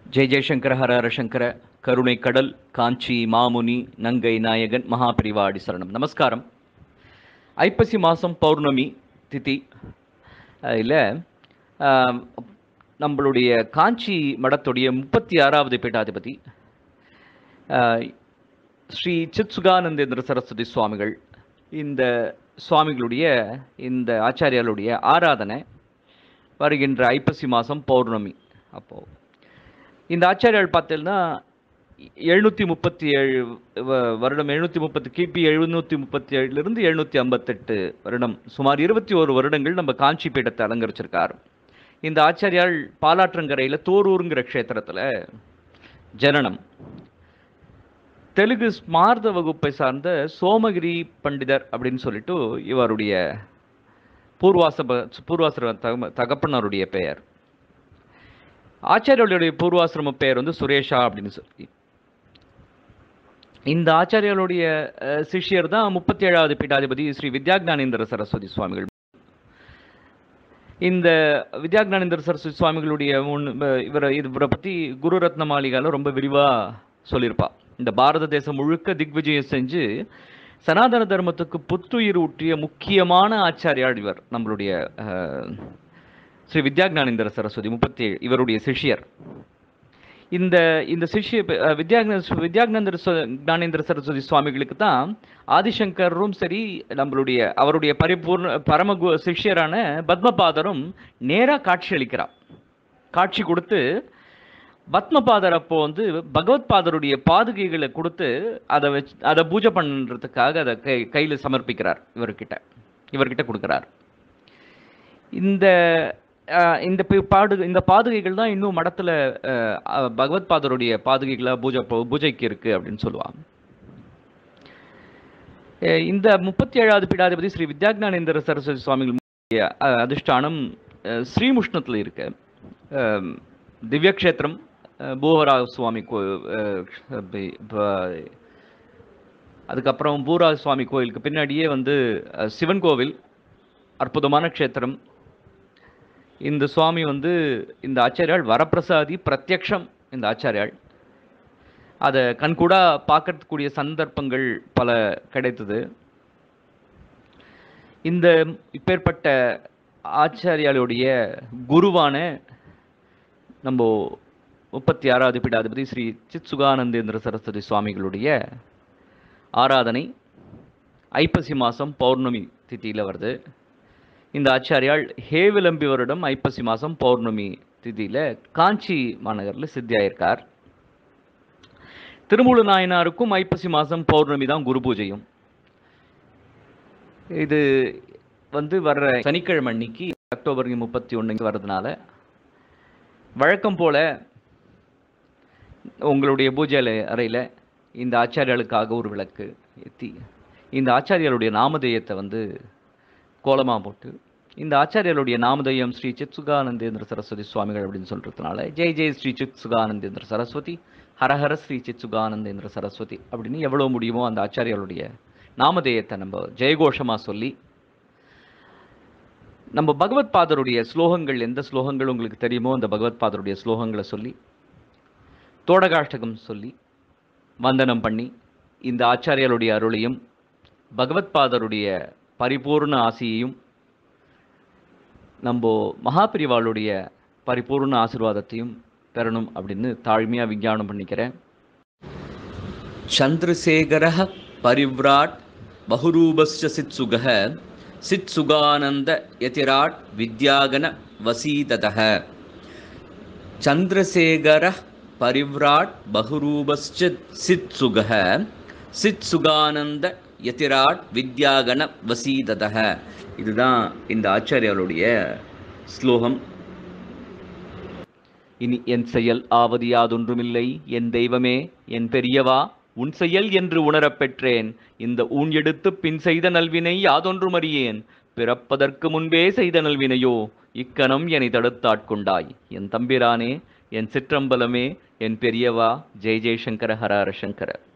ஜெய ஜெயசங்கர ஹர ஹர சங்கர கருணை கடல் காஞ்சி மாமுனி நங்கை நாயகன் மகாபரிவாடி சரணம் நமஸ்காரம் ஐப்பசி மாதம் பௌர்ணமி திதி இதில் நம்மளுடைய காஞ்சி மடத்துடைய முப்பத்தி ஆறாவது பீட்டாதிபதி ஆஹ், ஸ்ரீ சித்சுகானந்தேந்திர சரஸ்வதி சுவாமிகள் இந்த சுவாமிகளுடைய இந்த ஆச்சாரியாளுடைய ஆராதனை வருகின்ற ஐப்பசி மாதம் பௌர்ணமி அப்போது இந்த ஆச்சாரியால் பார்த்தீங்கன்னா எழுநூற்றி முப்பத்தி ஏழு வ- வருடம் எழுநூற்றி முப்பத்தி கிபி எழுநூற்றி முப்பத்தி ஏழுலேருந்து எழுநூற்றி ஐம்பத்தெட்டு வருடம் சுமார் இருபத்தி ஓரு வருடங்கள் நம்ம காஞ்சி பீடத்தை அலங்கரிச்சிருக்கார் இந்த ஆச்சாரியால் பாலாற்றங்கரையில் தோரூருங்கிற க்ஷேத்திரத்தில் ஜனனம் தெலுங்கு ஸ்மார்த்த வகுப்பை சார்ந்த சோமகிரி பண்டிதர் அப்படின்னு சொல்லிட்டு இவருடைய பூர்வாசப பூர்வாசிரம தக தகப்பனாருடைய பெயர் ஆச்சாரியாளுடைய பூர்வாசிரம பெயர் வந்து சுரேஷா அப்படின்னு சொல்லி இந்த ஆச்சாரியாளுடைய அஹ், சிஷ்யர் தான் முப்பத்தி ஏழாவது பீட்டாதிபதி ஸ்ரீ வித்யாக்ஞானேந்திர சரஸ்வதி சுவாமிகள் இந்த வித்யாக்ஞானேந்திர சரஸ்வதி சுவாமிகளுடைய முன் அஹ், இவரை இவரை பற்றி குரு ரத்ன மாளிகால ரொம்ப விரிவா சொல்லியிருப்பா இந்த பாரத தேசம் முழுக்க திக்விஜயம் செஞ்சு சனாதன தர்மத்துக்கு புத்துயிர் ஊற்றிய முக்கியமான ஆச்சாரியாள் இவர் நம்மளுடைய அஹ், ஸ்ரீ வித்யாக்ஞானேந்திர சரஸ்வதி முப்பத்தி ஏழு இவருடைய சிஷ்யர் இந்த இந்த சிஷ்ய அஹ், வித்யாக்ன வித்யாக்னேந்திர ச- ஞானேந்திர சரஸ்வதி சுவாமிகளுக்கு தான் ஆதிசங்கரும் சரி நம்மளுடைய அவருடைய பரிபூர்ண பரம கு- சிஷ்யரான பத்மபாதரும் நேரா காட்சி அளிக்கிறார் காட்சி கொடுத்து பத்மபாதர் அப்போ வந்து பகவத்பாதருடைய பாதுகைகளை கொடுத்து அதை வச்சு அதை பூஜை பண்ணுறதுக்காக அதை கை கையில் சமர்ப்பிக்கிறார் இவர்கிட்ட இவர்கிட்ட கொடுக்குறார் இந்த அஹ், இந்த பி- பாடு இந்த பாதுகைகள் தான் இன்னும் மடத்துல அஹ், அஹ், பகவத்பாதருடைய பாதுகைகளா பூஜை ப- பூஜைக்கு இருக்கு அப்படின்னு சொல்லுவாங்க அஹ், இந்த முப்பத்தி ஏழாவது பீடாதிபதி ஸ்ரீ வித்யாக்ஞானேந்திர சரஸ்வதி சுவாமிகள் அஹ், அதிஷ்டானம் அஹ், ஸ்ரீமுஷ்ணத்துல இருக்கு அஹ், திவ்யக்ஷேத்திரம் அஹ், பூவராக சுவாமி கோ அஹ், பி- ப- அதுக்கப்புறம் பூராஜ சுவாமி கோயிலுக்கு பின்னாடியே வந்து அஹ், சிவன் கோவில் அற்புதமான க்ஷேத்திரம் இந்த சுவாமி வந்து இந்த ஆச்சாரியாள் வரப்பிரசாதி பிரத்யக்ஷம் இந்த ஆச்சாரியாள் அதை கண்கூடா பார்க்கறதுக்கூடிய சந்தர்ப்பங்கள் பல கிடைத்தது இந்த இப்பேற்பட்ட ஆச்சாரியாளுடைய குருவான நம்ம முப்பத்தி ஆறாவது பீடாதிபதி ஸ்ரீ சித் சுகானந்தேந்திர சரஸ்வதி சுவாமிகளுடைய ஆராதனை ஐப்பசி மாதம் பௌர்ணமி திதியில் வருது இந்த ஆச்சாரியால் ஹேவிலம்பி வருடம் ஐப்பசி மாதம் பௌர்ணமி திதியில் காஞ்சி மாநகரில் சித்தியாயிருக்கார் திருமூல நாயனாருக்கும் ஐப்பசி மாதம் பௌர்ணமி தான் குரு பூஜையும் இது வந்து வர்ற சனிக்கிழமை அன்னைக்கு அக்டோபர் முப்பத்தி ஒன்றுக்கு வர்றதுனால வழக்கம் போல உங்களுடைய பூஜை அறையில் இந்த ஆச்சாரியாளுக்காக ஒரு விளக்கு ஏற்றி இந்த ஆச்சாரியாளுடைய நாமதேயத்தை வந்து கோலமாக போட்டு இந்த ஆச்சாரியாளுடைய நாமதேயம் ஸ்ரீ சித்சுகானந்தேந்திர சரஸ்வதி சுவாமிகள் அப்படின்னு சொல்கிறதுனால ஜெய் ஜெய் ஸ்ரீ சித்சுகானந்தேந்திர சரஸ்வதி ஹரஹர ஸ்ரீ சித்சுகானந்தேந்திர சரஸ்வதி அப்படின்னு எவ்வளோ முடியுமோ அந்த ஆச்சாரியாளுடைய நாமதேயத்தை நம்ம ஜெயகோஷமாக சொல்லி நம்ம பகவத் பாதருடைய ஸ்லோகங்கள் எந்த ஸ்லோகங்கள் உங்களுக்கு தெரியுமோ அந்த பகவத் பாதருடைய ஸ்லோகங்களை சொல்லி தோடகாஷ்டகம் சொல்லி வந்தனம் பண்ணி இந்த ஆச்சாரியாளுடைய அருளையும் பகவத் பாதருடைய பரிபூர்ண ஆசியையும் நம்ம மகாபிரிவாளுடைய பரிபூர்ண ஆசீர்வாதத்தையும் பெறணும் அப்படின்னு தாழ்மையாக விஞ்ஞானம் பண்ணிக்கிறேன் சந்திரசேகர பரிவ்ராட் பகுரூபஸ்ய சித்சுகः சித்சுகானந்த யதிராட் வித்யாகன வசீததः சந்திரசேகர பரிவ்ராட் பகுரூபஸ்ய சித்சுகः சித்சுகானந்த யதிராட் வித்யாகன வசீததः இதுதான் இந்த ஆச்சாரியாளுடைய ஸ்லோகம் இனி என் செயல் ஆவது யாதொன்றுமில்லை என் தெய்வமே என் பெரியவா உன் செயல் என்று உணரப் பெற்றேன் இந்த ஊன் எடுத்து பின் செய்த நல்வினை யாதொன்றும் அறியேன் பிறப்பதற்கு முன்பே செய்த நல்வினையோ இக்கணம் என்னை தடுத்தாட்கொண்டாய் என் தம்பிரானே என் சிற்றம்பலமே என் பெரியவா ஜெய் ஜெய்சங்கர ஹர ஹர சங்கர